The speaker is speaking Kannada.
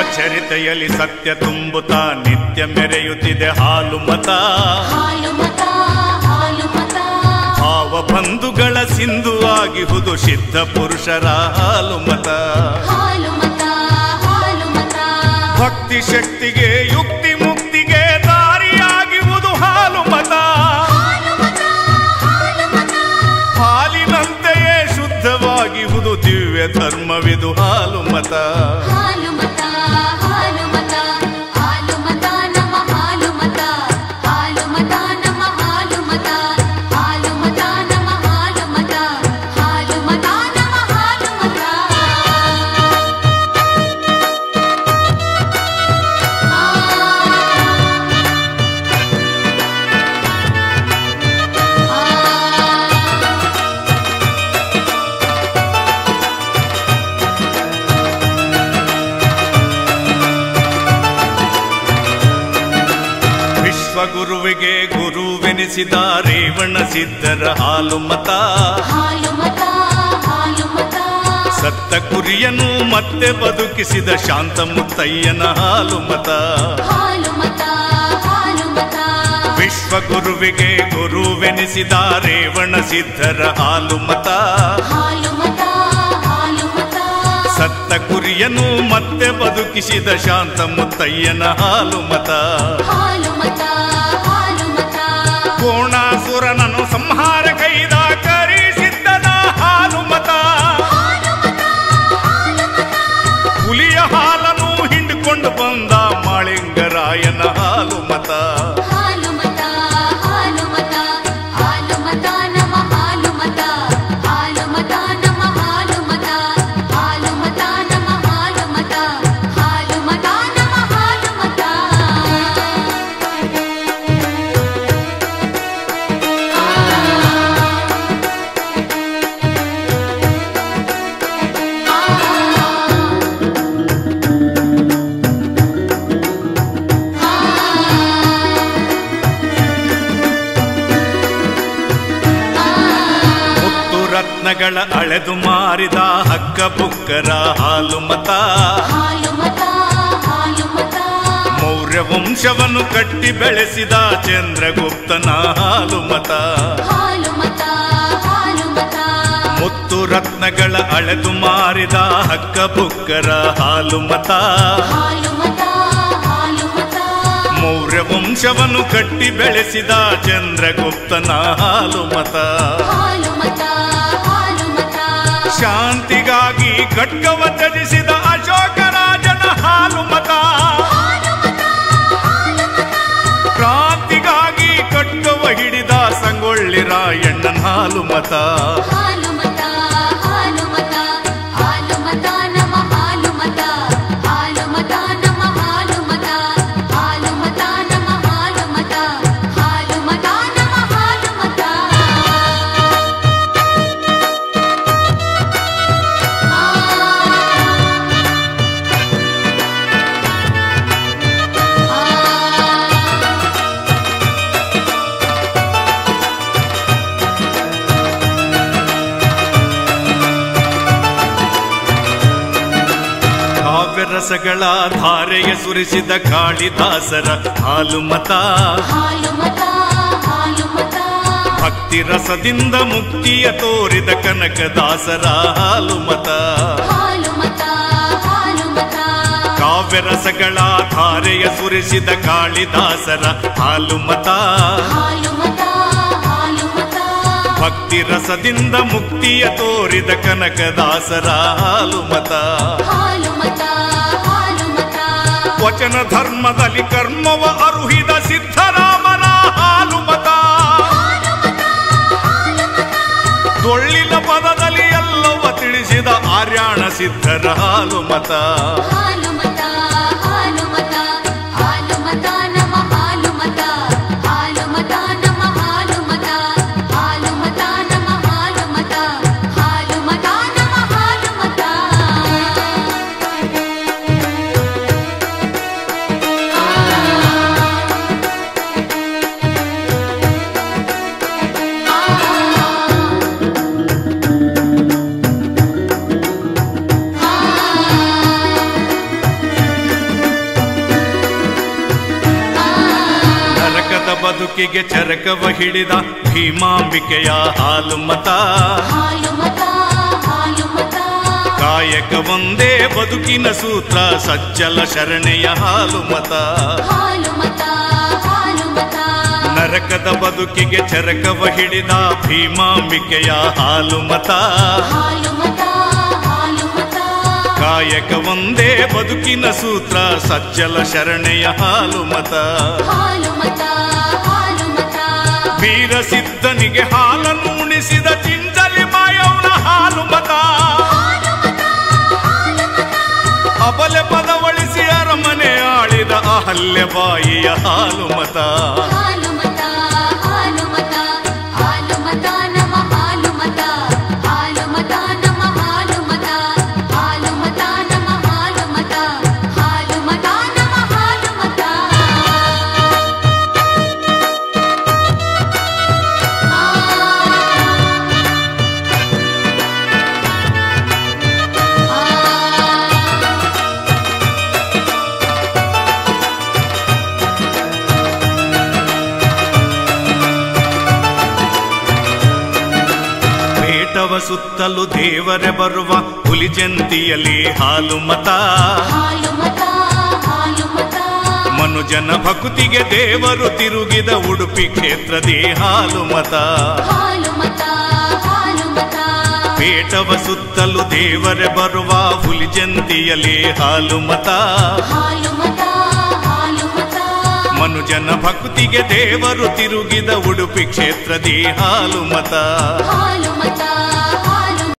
ಸಚ್ಚರಿತೆಯಲ್ಲಿ ಸತ್ಯ ತುಂಬುತ್ತಾ ನಿತ್ಯ ಮೆರೆಯುತ್ತಿದೆ ಹಾಲು ಮತ ಹಾಲು ಮತ ಹಾಲು ಮತ ಭಾವ ಬಂಧುಗಳ ಸಿಂಧುವಾಗಿಹುದು ಸಿದ್ಧ ಪುರುಷರ ಹಾಲು ಮತ ಹಾಲು ಮತ ಹಾಲು ಮತ ಭಕ್ತಿ ಶಕ್ತಿಗೆ ಯುಕ್ತಿ ಮುಕ್ತಿಗೆ ದಾರಿಯಾಗಿರುವುದು ಹಾಲು ಮತ ಹಾಲು ಮತ ಹಾಲು ಮತ ಹಾಲಿನಂತೆಯೇ ಶುದ್ಧವಾಗಿಹುದು ದಿವ್ಯ ಧರ್ಮವಿದು ಹಾಲು ಮತ ಹಾಲು ಮತ ಹಾಲು ಮತ ಹಾಲು ಮತ ನಮ್ಮ ಹಾಲು ಮತ ಹಾಲು ಮತ ನಮ್ಮ ಹಾಲು ಮತ ಹಾಲು ಮತ ನಮ್ಮ ಹಾಲು ಮತ ಹಾಲು ಮತ ನಮ್ಮ ಹಾಲು ಮತ ವಿಶ್ವಗುರುವಿಗೆ ಗುರುವೆನಿಸಿದ ರೇವಣ ಸಿದ್ಧರ ಹಾಲು ಮತ ಹಾಲು ಮತ ಹಾಲು ಮತ ಸತ್ತ ಕುರಿಯನ್ನು ಮತ್ತೆ ಬದುಕಿಸಿದ ಶಾಂತ ಮುತ್ತಯ್ಯನ ಹಾಲು ಮತ ಹಾಲು ಮತ ಹಾಲು ಮತ ವಿಶ್ವಗುರುವಿಗೆ ಗುರುವೆನಿಸಿದ ರೇವಣ ಸಿದ್ಧರ ಹಾಲು ಮತ ಹಾಲು ಮತ ಹಾಲು ಮತ ಸತ್ತ ಕುರಿಯನ್ನು ಮತ್ತೆ ಬದುಕಿಸಿದ ಶಾಂತ ಮುತ್ತಯ್ಯನ ಹಾಲು ಮತ ಹಾಲು ಮತ ಹಾಲು ಮತ ಕೋಣಾಸುರನನ್ನು ಸಂಹಾರ ಕೈದ ಕರಿಸಿದ್ದನ ಹಾಲು ಮತ ಹಾಲು ಮತ ಹಾಲು ಮತ ಹುಲಿಯ ಹಾಲನ್ನು ಹಿಂಡಿಕೊಂಡು ಬಂದ ಮಾಳಿಂಗರಾಯನ ಹಾಲು ಮತ ಹಾಲು ಮತ ಹಾಲು ಮತ ಹಾಲು ಮತ ನಮ್ಮ ಹಾಲು ಮತ ಹಾಲು ಮತ ನಮ್ಮ ಹಾಲು ಮತ ಹಾಲು ಮತ ನಮ್ಮ ಹಾಲು ಮತ ಹಾಲು ಮತ ನಮ್ಮ ಹಾಲು ಮತ ಮುತ್ತು ರತ್ನಗಳ ಅಳೆದು ಮಾರಿದ ಹಕ್ಕ ಬುಕ್ಕರ ಹಾಲು ಮತ ಹಾಲು ಮತ ಹಾಲು ಮತ ಮೌರ್ಯ ವಂಶವನ್ನು ಕಟ್ಟಿ ಬೆಳೆಸಿದ ಚಂದ್ರಗುಪ್ತನ ಹಾಲು ಮತ ಹಾಲು ಮತ ಹಾಲು ಮತ ಮುತ್ತು ರತ್ನಗಳ ಅಳೆದು ಮಾರಿದ ಹಕ್ಕ ಬುಕ್ಕರ ಹಾಲು ಮತ ಹಾಲು ಮತ ಹಾಲು ಮತ ಮೌರ್ಯ ವಂಶವನ್ನು ಕಟ್ಟಿ ಬೆಳೆಸಿದ ಚಂದ್ರಗುಪ್ತನ ಹಾಲು ಮತ ಹಾಲು ಮತ ಹಾಲು ಮತ ಶಾಂತಿಗಾಗಿ ಖಡ್ಗವ ತ್ಯಜಿಸಿದ ಅಶೋಕರಾಜನ ಹಾಲು ಮತ ಹಾಲು ಮತ ಹಾಲು ಮತ ಕ್ರಾಂತಿಗಾಗಿ ಖಡ್ಗವ ಹಿಡಿದ ಸಂಗೊಳ್ಳಿ ರಾಯಣ್ಣನ ಹಾಲು ಮತ ಹಾಲು ಮತ ಹಾಲು ಮತ ಹಾಲು ಮತ ನಮ್ಮ ಹಾಲು ಮತ ಹಾಲು ಮತ ನಮ್ಮ ಹಾಲು ಮತ ಹಾಲು ಮತ ನಮ್ಮ ಹಾಲು ಮತ ಹಾಲು ಮತ ನಮ್ಮ ಹಾಲು ಮತ ಕಾವ್ಯ ರಸಗಳ ಧಾರೆಯ ಸುರಿಸಿದ ಕಾಳಿದಾಸರ ಹಾಲು ಮತ ಹಾಲು ಮತ ಹಾಲು ಮತ ಭಕ್ತಿ ರಸದಿಂದ ಮುಕ್ತಿಯ ತೋರಿದ ಕನಕದಾಸರ ಹಾಲು ಮತ ಹಾಲು ಮತ ಹಾಲು ಮತ ಕಾವ್ಯ ರಸಗಳ ಧಾರೆಯ ಸುರಿಸಿದ ಕಾಳಿದಾಸರ ಹಾಲು ಮತ ಹಾಲು ಮತ ಹಾಲು ಮತ ಭಕ್ತಿ ರಸದಿಂದ ಮುಕ್ತಿಯ ತೋರಿದ ಕನಕದಾಸರ ಹಾಲು ಮತ ಹಾಲು ಮತ ಹಾಲು ಮತ ವಚನ ಧರ್ಮದಲ್ಲಿ ಕರ್ಮವ ಅರುಹಿದ ಸಿದ್ಧರಾಮನ ಹಾಲು ಮತ ಹಾಲು ಮತ ಹಾಲು ಮತ ಡೊಳ್ಳಿನ ಪದದಲ್ಲಿ ಎಲ್ಲವ ತಿಳಿಸಿದ ಆರ್ಯಾಣ ಸಿದ್ಧರ ಹಾಲು ಮತ ಹಾಲು ಮತ ಹಾಲು ಮತ ಹಾಲು ಮತ ನಮ್ಮ ಹಾಲು ಮತ ಹಾಲು ಮತ ನಮ್ಮ ಹಾಲು ಮತ ಹಾಲು ಮತ ನಮ್ಮ ಹಾಲು ಮತ ಹಾಲು ಮತ ನಮ್ಮ ಹಾಲು ಮತ ಆ ಬದುಕಿಗೆ ಚರಕವ ಹಿಡಿದ ಭೀಮಾಂಬಿಕೆಯ ಹಾಲು ಮತ ಹಾಲು ಮತ ಹಾಲು ಮತ ಕಾಯಕ ಒಂದೇ ಬದುಕಿನ ಸೂತ್ರ ಸಜ್ಜಲ ಶರಣೆಯ ಹಾಲು ಮತ ಹಾಲು ಮತ ಹಾಲು ಮತ ನರಕದ ಬದುಕಿಗೆ ಚರಕವ ಹಿಡಿದ ಭೀಮಾಂಬಿಕೆಯ ಹಾಲು ಮತ ಹಾಲು ಮತ ಹಾಲು ಮತ ಕಾಯಕ ಒಂದೇ ಬದುಕಿನ ಸೂತ್ರ ಸಜ್ಜಲ ಶರಣೆಯ ಹಾಲು ಮತ ಹಾಲು ಮತ ಹಾಲು ಮತ ವೀರ ಸಿದ್ಧನಿಗೆ ಹಾಲನ್ನು ಉಣಿಸಿದ ಚಿಂಚಲಿ ಮಾಯವ್ನ ಹಾಲು ಮತ ಅಬಲೆ ಪದವಳಿಸಿ ಅರಮನೆ ಆಳಿದ ಅಹಲ್ಯ ಬಾಯಿಯ ಹಾಲು ಮತ ಹಾಲು ಮತ ಹಾಲು ಮತ ಹಾಲು ಮತ ನಮ ಹಾಲು ಮತ ಹಾಲು ಮತ ನಮ ಹಾಲು ಮತ ಹಾಲು ಮತ ನಮ ಹಾಲು ಮತ ಹಾಲು ಮತ ನಮ ಹಾಲು ಮತ ಪೇಟವ ಸುತ್ತಲು ದೇವರೇ ಬರುವ ಹುಲಿ ಜಂತಿಯಲ್ಲಿ ಹಾಲು ಮತ ಹಾಲು ಮತ ಹಾಲು ಮತ ಮನುಜನ ಭಕ್ತಿಗೆ ದೇವರು ತಿರುಗಿದ ಉಡುಪಿ ಕ್ಷೇತ್ರದಿ ಹಾಲು ಮತ ಹಾಲು ಮತ ಹಾಲು ಮತ ಪೇಟವ ಸುತ್ತಲು ದೇವರೇ ಬರುವ ಹುಲಿ ಜಂತಿಯಲ್ಲಿ ಹಾಲು ಮತ ಹಾಲು ಮತ ಹಾಲು ಮತ ಮನುಜನ ಭಕ್ತಿಗೆ ದೇವರು ತಿರುಗಿದ ಉಡುಪಿ ಕ್ಷೇತ್ರದಿ ಹಾಲು ಮತ ಹಾಲು